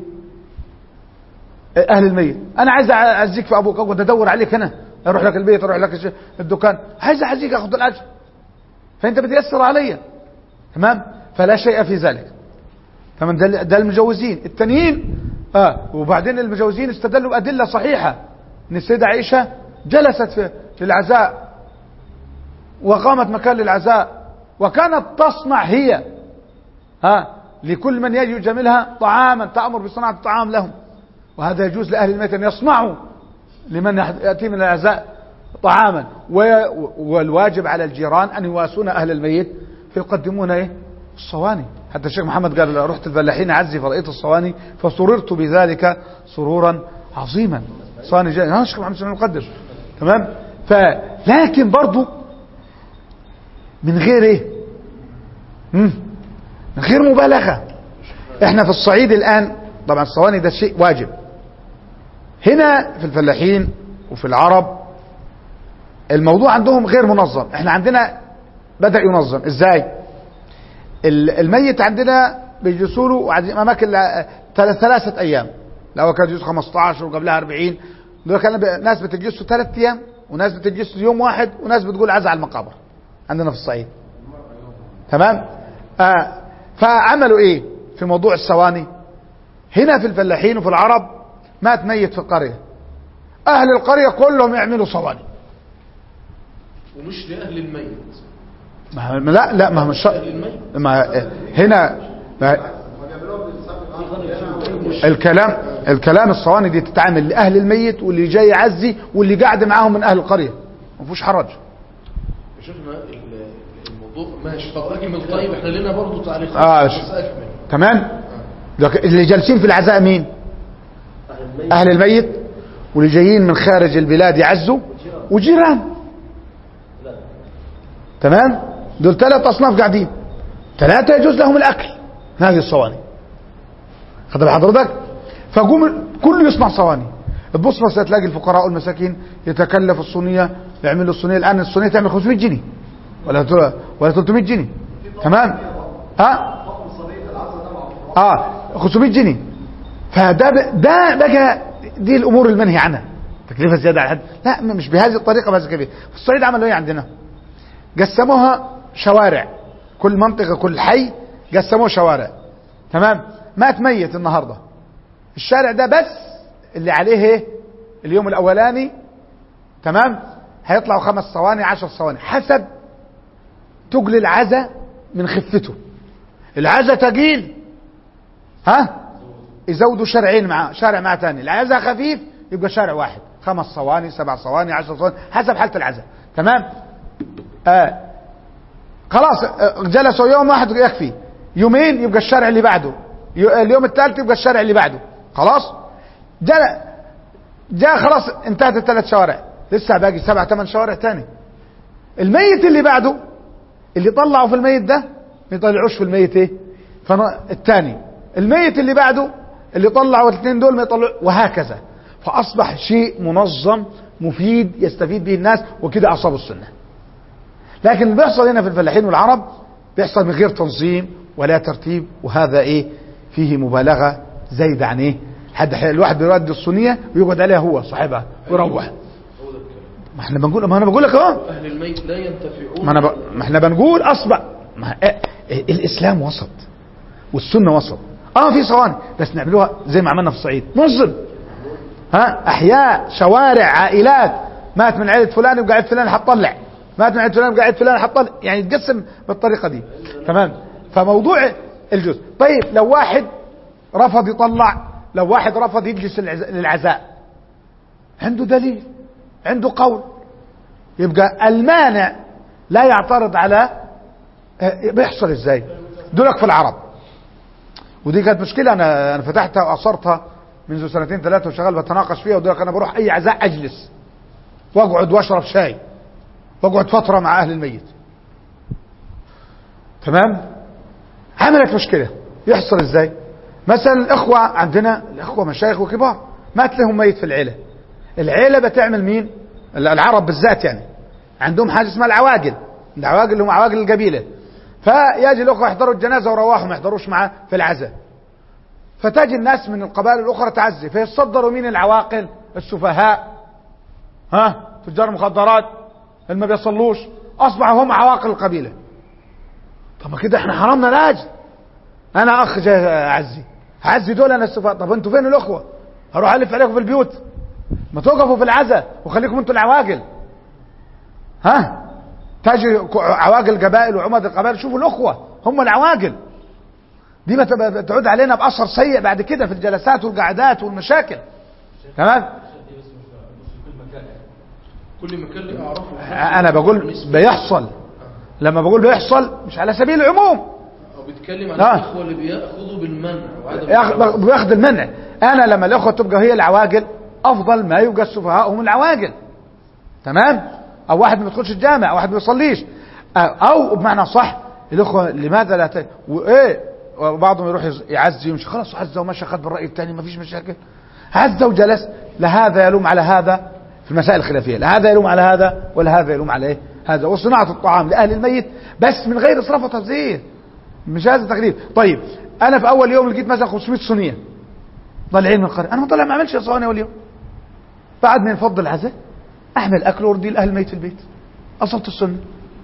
اهل الميت انا عايز اعزيك في ابوك اقعد ادور عليك هنا اروح لك البيت اروح لك الش- الدكان عايز اعزيك اخذ الاجر فانت بتيسر علي تمام فلا شيء في ذلك تمام ده ده المجوزين التانيين اه وبعدين المجوزين استدلوا بادله صحيحه ان السيده عائشه جلست في في العزاء وقامت مكان للعزاء وكانت تصنع هي ها لكل من يجي يجاملها طعاما تأمر بصناعة الطعام لهم وهذا يجوز لأهل الميت أن يصنعوا لمن يح- يأتي من الأعزاء طعاما و- والواجب على الجيران أن يواسون أهل الميت فيقدمون إيه الصواني حتى الشيخ محمد قال رحت الفلاحين عزي فرأيت الصواني فسررت بذلك سرورا عظيما صواني جاي ها الشيخ محمد سليمان يقدر تمام فلكن برضو من غير ايه مم. من غير مبالغة احنا في الصعيد الآن طبعا الصواني ده شيء واجب هنا في الفلاحين وفي العرب الموضوع عندهم غير منظم احنا عندنا بدأ ينظم ازاي ال- الميت عندنا بيجلسوا له وعايزين اماكن ل- ثلاث- ثلاثة ايام لو كان يجلس 15 وقبلها 40 دول كان ب- ناس بتجلسوا ثلاث ايام وناس بتجلسوا يوم واحد وناس بتقول عزا على المقابر عندنا في الصعيد تمام آه فعملوا ايه في موضوع الصواني هنا في الفلاحين وفي العرب مات ميت في القرية اهل القرية كلهم يعملوا صواني ومش لأهل الميت ما لا لا ما هو مش أهل الميت ما هنا ما الكلام الكلام الصواني دي تتعامل لاهل الميت واللي جاي يعزي واللي قاعد معاهم من اهل القريه ما فيهوش حرج شفنا ال- الموضوع ماشي طب أكمل طيب احنا لنا برضه تعليقات آه، بس ش- أكمل تمام ده ك- اللي جالسين في العزاء مين اهل الميت واللي جايين من خارج البلاد يعزوا وجيران تمام دول ثلاث اصناف قاعدين ثلاثه يجوز لهم الاكل هذه الصواني خد بال حضرتك فقوم كله يصنع صواني تبص بس تلاقي الفقراء والمساكين يتكلف الصينيه يعملوا الصينيه الان الصينيه تعمل 500 جنيه ولا تل- ولا 300 جنيه تمام ها اه 500 جنيه فده ب... ده بقى دي الامور المنهي عنها تكلفه زياده على الحد لا مش بهذه الطريقه بهذه الكيفيه في الصعيد عملوا ايه عندنا قسموها شوارع كل منطقه كل حي قسموه شوارع تمام مات ميت النهارده الشارع ده بس اللي عليه ايه اليوم الاولاني تمام هيطلعوا خمس صواني عشر صواني حسب تجلي العزا من خفته العزا تقيل ها يزودوا شارعين معاه شارع معاه تاني العزا خفيف يبقى شارع واحد خمس صواني سبع صواني عشر صواني حسب حالة العزا تمام آه خلاص آه، جلسوا يوم واحد يكفي يومين يبقى الشارع اللي بعده ي- اليوم الثالث يبقى الشارع اللي بعده خلاص جل جاء خلاص انتهت الثلاث شوارع لسه باقي سبع ثمان شوارع تاني الميت اللي بعده اللي طلعوا في الميت ده ما يطلعوش في الميت ايه فن- الثاني الميت اللي بعده اللي طلعوا الاثنين دول ما يطلعوا وهكذا فاصبح شيء منظم مفيد يستفيد به الناس وكده اصابوا السنه لكن اللي بيحصل هنا في الفلاحين والعرب بيحصل من غير تنظيم ولا ترتيب وهذا ايه فيه مبالغه زايده عن ايه حد الواحد يودي الصينيه ويقعد عليها هو صاحبها ويروح هو ده الكلام ما احنا بنقول ما انا بقول لك اهو أهل الميت لا ينتفعون ما انا ب... ما احنا بنقول اصبح ما... اه... الاسلام وسط والسنه وسط اه في صواني بس نعملوها زي ما عملنا في الصعيد نظم ها احياء شوارع عائلات مات من عائله فلان يبقى عائله فلان حتطلع مات من عائله فلان يبقى عائله فلان حتطلع يعني تقسم بالطريقه دي تمام فموضوع الجزء طيب لو واحد رفض يطلع لو واحد رفض يجلس للعز- للعزاء عنده دليل عنده قول يبقى المانع لا يعترض على اه، بيحصل ازاي دولك في العرب ودي كانت مشكلة انا انا فتحتها واثرتها منذ سنتين ثلاثة وشغال بتناقش فيها ودولك انا بروح اي عزاء اجلس واقعد واشرب شاي واقعد فترة مع اهل الميت تمام عملت مشكلة يحصل ازاي مثلا الاخوة عندنا الاخوة مشايخ وكبار مات لهم ميت في العيلة العيلة بتعمل مين العرب بالذات يعني عندهم حاجة اسمها العواقل العواقل اللي هم عواقل القبيلة فيجي الاخوة يحضروا الجنازة ويروحوا ما يحضروش معاه في العزاء فتجي الناس من القبائل الاخرى تعزي فيتصدروا مين العواقل السفهاء ها تجار المخدرات اللي ما بيصلوش اصبحوا هم عواقل القبيله طب ما كده احنا حرمنا الاجر انا اخ جاي اعزي هعزي دول انا السفهاء طب انتوا فين الاخوه هروح الف عليكم في البيوت ما توقفوا في العزاء وخليكم انتوا العواقل ها تجي عواقل قبائل وعمد القبائل شوفوا الاخوه هم العواقل دي بت- بتعود علينا باثر سيء بعد كده في الجلسات والقعدات والمشاكل تمام كل مكان ليه اعرفه انا بقول بيحصل لما بقول بيحصل مش على سبيل العموم او بيتكلم عن آه. الاخوه اللي بياخذوا بالمنع وعدم ياخ- بياخد المنع انا لما الاخوه تبقى هي العواقل افضل ما يبقى السفهاء هم العواقل تمام او واحد ما بيدخلش الجامع او واحد ما بيصليش او, أو بمعنى صح الاخوه لماذا لا ت... وايه وبعضهم يروح يز- يعزي ويمشي خلاص عزى ومشى خد بالراي الثاني ما فيش مشاكل عزى وجلس لا هذا يلوم على هذا في المسائل الخلافيه لا هذا يلوم على هذا ولا هذا يلوم على ايه هذا وصناعه الطعام لاهل الميت بس من غير اسراف وتبذير مش هذا تقليد طيب انا في اول يوم لقيت مثلا 500 صينيه طالعين من القريه انا طالع ما اعملش صواني اول يوم بعد ما يفضل العزاء اعمل اكل واردي لاهل الميت في البيت اصلت السنه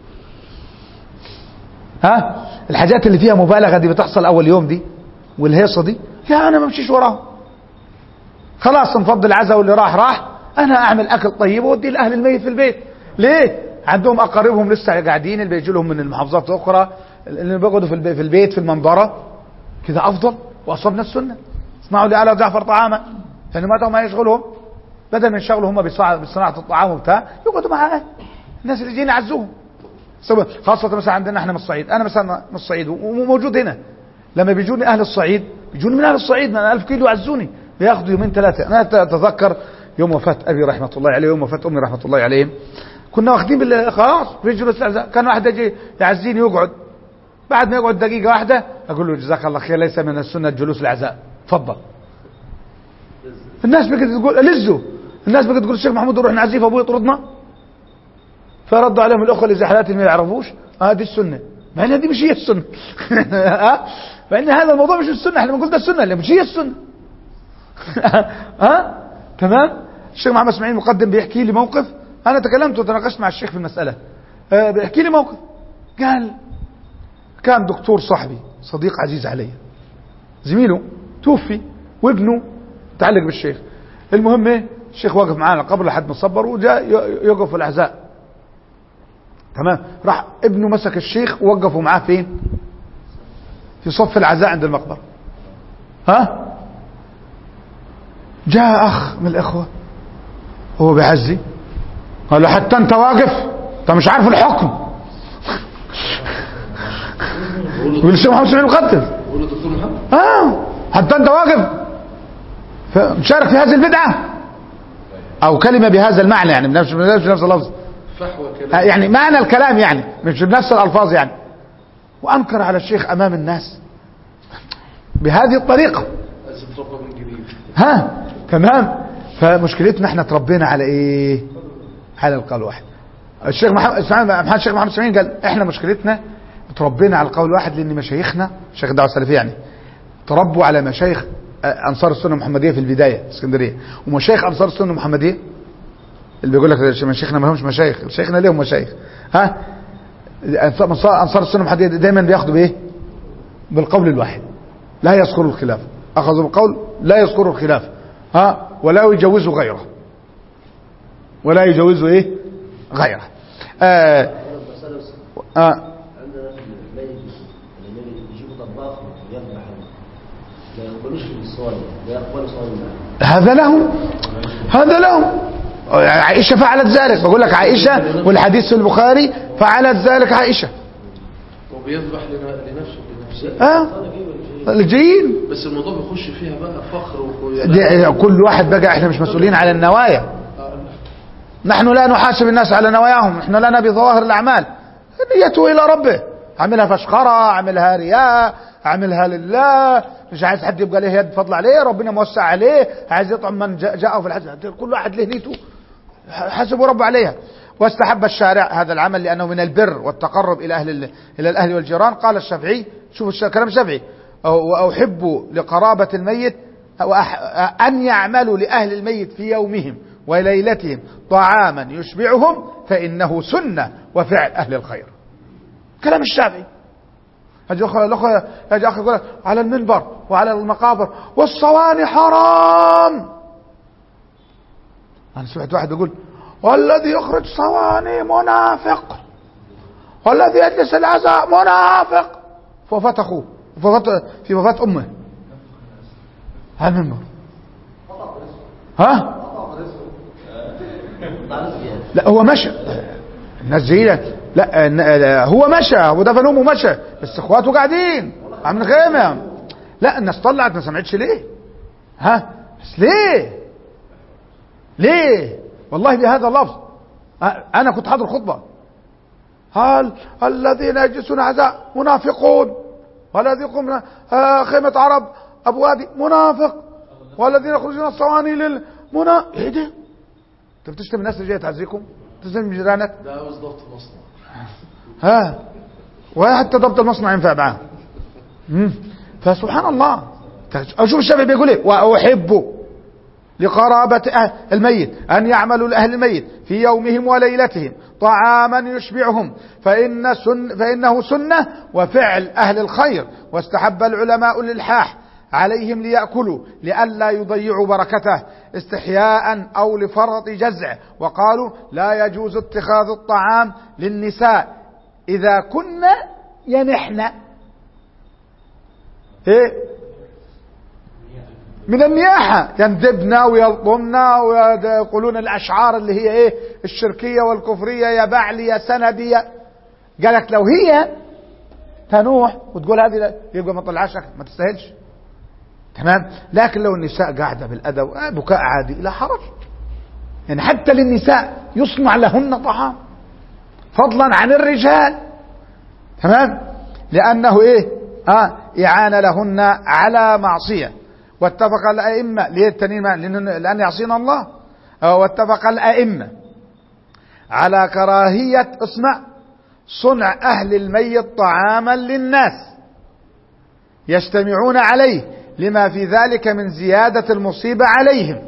ها الحاجات اللي فيها مبالغه دي بتحصل اول يوم دي والهيصه دي لا انا ما امشيش وراهم خلاص نفضل العزاء واللي راح راح انا اعمل اكل طيب واودي لاهل الميت في البيت ليه عندهم اقاربهم لسه قاعدين اللي بيجوا لهم من المحافظات الاخرى اللي بيقعدوا في البي- في البيت في المنظره كده افضل واصبنا السنه اصنعوا لآل جعفر طعاما يعني ما ما يشغلهم بدل من يشغلوا هم بصناعه بصناعة الطعام وبتاع يقعدوا مع أهل. الناس اللي جايين يعزوهم سواء خاصة مثلا عندنا احنا من الصعيد انا مثلا من الصعيد وموجود هنا لما بيجوني اهل الصعيد بيجوني من اهل الصعيد من ألف كيلو يعزوني بياخذوا يومين ثلاثة انا اتذكر يوم وفاة ابي رحمة الله عليه يوم وفاة امي رحمة الله عليهم كنا واخدين بال خلاص في جلوس العزاء كان واحد يجي يعزيني يقعد بعد ما يقعد دقيقة واحدة اقول له جزاك الله خير ليس من السنة جلوس العزاء تفضل الناس بقت تقول لزوا الناس بقت تقول الشيخ محمود نروح نعزيه فابوه يطردنا فردوا عليهم الاخوه اللي زي حالاتي ما يعرفوش هذه السنه مع ان هذه مش هي السنه ها مع ان هذا الموضوع مش السنه احنا بنقول ده السنه اللي مش هي السنه ها تمام الشيخ محمد اسماعيل مقدم بيحكي لي موقف انا تكلمت وتناقشت مع الشيخ في المساله آه، بيحكي لي موقف قال كان دكتور صاحبي صديق عزيز علي زميله توفي وابنه تعلق بالشيخ المهم ايه الشيخ واقف معانا قبل لحد ما صبر وجاء ي- يقف في العزاء تمام راح ابنه مسك الشيخ ووقفوا معاه فين في صف العزاء عند المقبره ها جاء اخ من الاخوه هو بيعزي قال له حتى انت واقف انت مش عارف الحكم يقول الشيخ محمد اسماعيل مقدم بقول له دكتور محمد اه حتى انت واقف ف- مشارك في هذه البدعه او كلمه بهذا المعنى يعني بنفس بنفس نفس اللفظ فحوى آه، كلام يعني معنى الكلام يعني مش بنفس الالفاظ يعني وانكر على الشيخ امام الناس بهذه الطريقه عايز يتربى من جديد ها تمام فمشكلتنا احنا تربينا على ايه على القول واحد الشيخ محمد محمد الشيخ محمد سمعين قال احنا مشكلتنا تربينا على القول واحد لان مشايخنا شيخ الدعوه السلفيه يعني تربوا على مشايخ آه، انصار السنه المحمديه في البدايه اسكندريه ومشايخ انصار السنه المحمديه اللي بيقول لك مشايخنا ما همش مشايخ مشايخنا ليهم مشايخ ها انصار أنصار السنه المحمديه دايما بياخدوا بايه بالقول الواحد لا يذكر الخلاف اخذوا بالقول لا يذكر الخلاف ها ولا يجوز غيره ولا يجوز ايه غيره آه آه عندنا في الميت اللي يجيبوا طباخ يذبح ما يقبلوش في الصواني لا يقبلوا صواني معه هذا لهم هذا لهم عائشة فعلت ذلك بقول لك عائشة والحديث في البخاري فعلت ذلك عائشة وبيذبح لنا- لنفسه لنفسه اه الجايين بس الموضوع بيخش فيها بقى فخر و... دي كل واحد بقى احنا مش مسؤولين على النوايا نحن لا نحاسب الناس على نواياهم نحن لا نبي ظواهر الأعمال نيته إلى ربه عملها فشخرة عملها رياء عملها لله مش عايز حد يبقى له يد فضل عليه ربنا موسع عليه عايز يطعم من جاء- جاءه في الحج كل واحد له نيته حسبوا رب عليها واستحب الشارع هذا العمل لأنه من البر والتقرب إلى أهل ال- إلى الأهل والجيران قال الشافعي شوف الش- كلام الشافعي أو- وأحب لقرابة الميت وأح- أن يعملوا لأهل الميت في يومهم وليلتهم طعاما يشبعهم فإنه سنة وفعل أهل الخير كلام الشافعي يجي أخ الأخ يجي أخ يقول لك على المنبر وعلى المقابر والصواني حرام أنا سمعت واحد يقول والذي يخرج صواني منافق والذي يجلس العزاء منافق في وفاة أخوه في وفاة في وفاة أمه على المنبر ها ضعف زيادة لا هو مشى الناس زينا لا لا، هو مشى ودفن امه مشى بس اخواته قاعدين عاملين خيمه لا الناس طلعت ما سمعتش ليه ها بس ليه ليه والله بهذا اللفظ أ- انا كنت حاضر خطبه قال الذين يجلسون عزاء منافقون والذي يقوم آه، خيمة عرب أبو وادي منافق والذين يخرجون الصواني للمنا ايه ده؟ انت بتشتم الناس اللي جايه تعزيكم؟ بتشتم جيرانك؟ ده عاوز ضبط مصنع ها وحتى ضبط المصنع ينفع معاه مم. فسبحان الله اشوف الشافعي بيقول ايه واحب لقرابة أهل الميت أن يعملوا لأهل الميت في يومهم وليلتهم طعاما يشبعهم فإن سن فإنه سنة وفعل أهل الخير واستحب العلماء الإلحاح عليهم ليأكلوا لئلا يضيعوا بركته استحياء أو لفرط جزع وقالوا لا يجوز اتخاذ الطعام للنساء إذا كنا ينحن إيه من النياحة يندبنا ويلطمنا ويقولون الأشعار اللي هي إيه الشركية والكفرية يا بعلي يا سندي يا قالك لو هي تنوح وتقول هذه لا، يبقى ما طلعش ما تستاهلش تمام لكن لو النساء قاعدة بالأدب آه، بكاء عادي لا حرج يعني حتى للنساء يصنع لهن طعام فضلا عن الرجال تمام لأنه إيه آه إعانة لهن على معصية واتفق الأئمة ليه التانيين ما- لأن لأن يعصينا الله آه، واتفق الأئمة على كراهية اسمع صنع أهل الميت طعاما للناس يجتمعون عليه لما في ذلك من زيادة المصيبة عليهم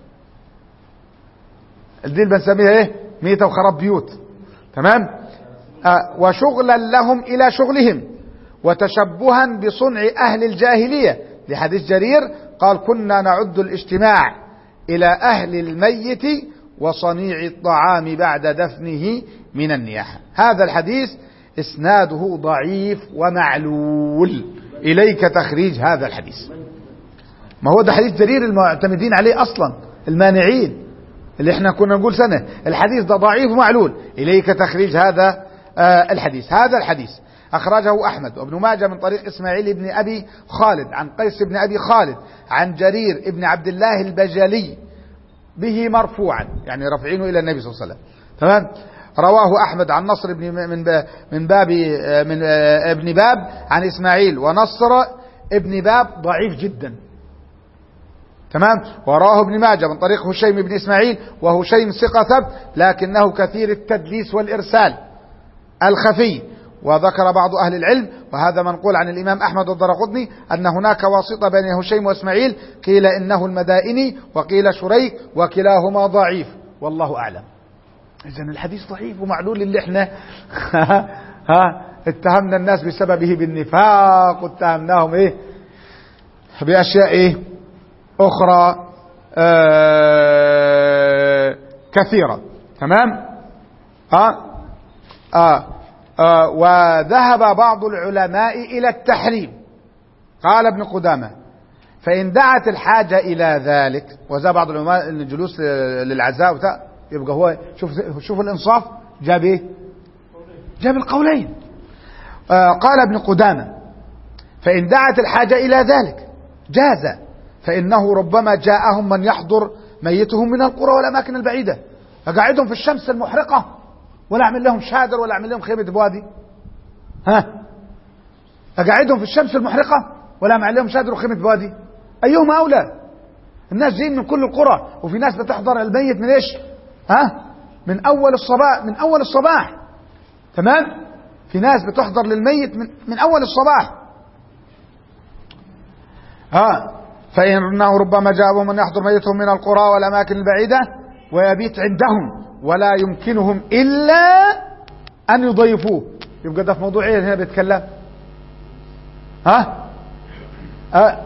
دي اللي بنسميها ايه ميتة وخراب بيوت تمام آه وشغلا لهم إلى شغلهم وتشبها بصنع أهل الجاهلية لحديث جرير قال كنا نعد الاجتماع إلى أهل الميت وصنيع الطعام بعد دفنه من النياحة هذا الحديث إسناده ضعيف ومعلول إليك تخريج هذا الحديث ما هو ده حديث جرير المعتمدين عليه أصلا المانعين اللي احنا كنا نقول سنة الحديث ده ضعيف ومعلول إليك تخريج هذا آه الحديث هذا الحديث أخرجه أحمد وابن ماجه من طريق إسماعيل بن أبي خالد عن قيس بن أبي خالد عن جرير بن عبد الله البجلي به مرفوعا يعني رفعينه إلى النبي صلى الله عليه وسلم تمام رواه أحمد عن نصر بن من ب- من باب من آه، ابن باب عن إسماعيل ونصر ابن باب ضعيف جدا تمام وراه ابن ماجه من طريق هشيم بن اسماعيل وهشيم ثقة ثبت لكنه كثير التدليس والإرسال الخفي وذكر بعض أهل العلم وهذا منقول عن الإمام أحمد والدرقطني أن هناك واسطة بين هشيم وإسماعيل قيل إنه المدائني وقيل شريك وكلاهما ضعيف والله أعلم إذا الحديث ضعيف ومعلول اللي احنا ها اتهمنا الناس بسببه بالنفاق واتهمناهم ايه بأشياء ايه أخرى آه كثيرة تمام آه آه آه وذهب بعض العلماء إلى التحريم قال ابن قدامة فإن دعت الحاجة إلى ذلك وذا بعض العلماء أن الجلوس للعزاء وبتاع يبقى هو شوف شوف الإنصاف جاب إيه؟ جاب القولين آه قال ابن قدامة فإن دعت الحاجة إلى ذلك جاز فإنه ربما جاءهم من يحضر ميتهم من القرى والأماكن البعيدة أقعدهم في الشمس المحرقة ولا أعمل لهم شادر ولا أعمل لهم خيمة بوادي ها أقعدهم في الشمس المحرقة ولا أعمل لهم شادر وخيمة بوادي أيهما أولى الناس جايين من كل القرى وفي ناس بتحضر الميت من إيش ها من أول الصباح من أول الصباح تمام في ناس بتحضر للميت من, من أول الصباح ها فإنه ربما جاءهم من يحضر ميتهم من القرى والأماكن البعيدة ويبيت عندهم ولا يمكنهم إلا أن يضيفوه يبقى ده في موضوع إيه هنا بيتكلم ها أه؟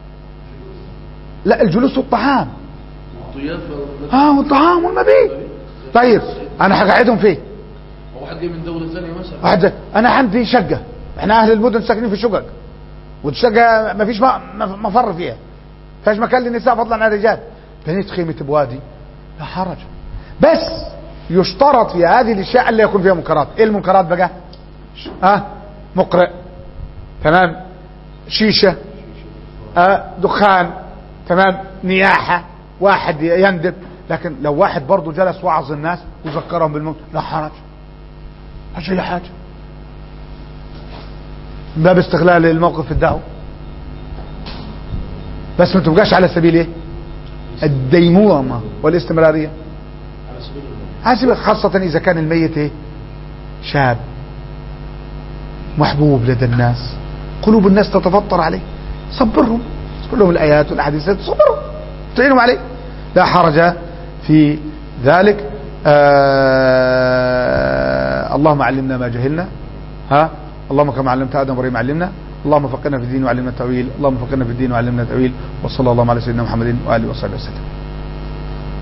لا الجلوس والطعام ضيافة اه والطعام والمبيت طيب انا هقعدهم فين واحد جاي من دولة ثانية مثلا واحد زي- انا عندي شقه احنا اهل المدن ساكنين في شقق والشقه ما فيش مفر فيها فيش مكان للنساء فضلا عن الرجال بنيت خيمه بوادي لا حرج بس يشترط في هذه الاشياء الا يكون فيها منكرات ايه المنكرات بقى ها أه؟ مقرئ تمام شيشه أه دخان تمام نياحه واحد يندب لكن لو واحد برضه جلس وعظ الناس وذكرهم بالموت لا حرج مش اي حاجه من باب استغلال الموقف في الدعوه بس ما تبقاش على سبيل ايه الديمومه والاستمراريه على سبيل الله على سبيل خاصه اذا كان الميت ايه شاب محبوب لدى الناس قلوب الناس تتفطر عليه صبرهم اذكر لهم الايات والاحاديث صبرهم تعينهم عليه لا حرج في ذلك آه اللهم علمنا ما جهلنا ها اللهم كما علمت ادم وابراهيم علمنا اللهم فقنا في الدين وعلمنا التاويل اللهم فقنا في الدين وعلمنا التاويل وصلى الله على سيدنا محمد واله وصحبه وسلم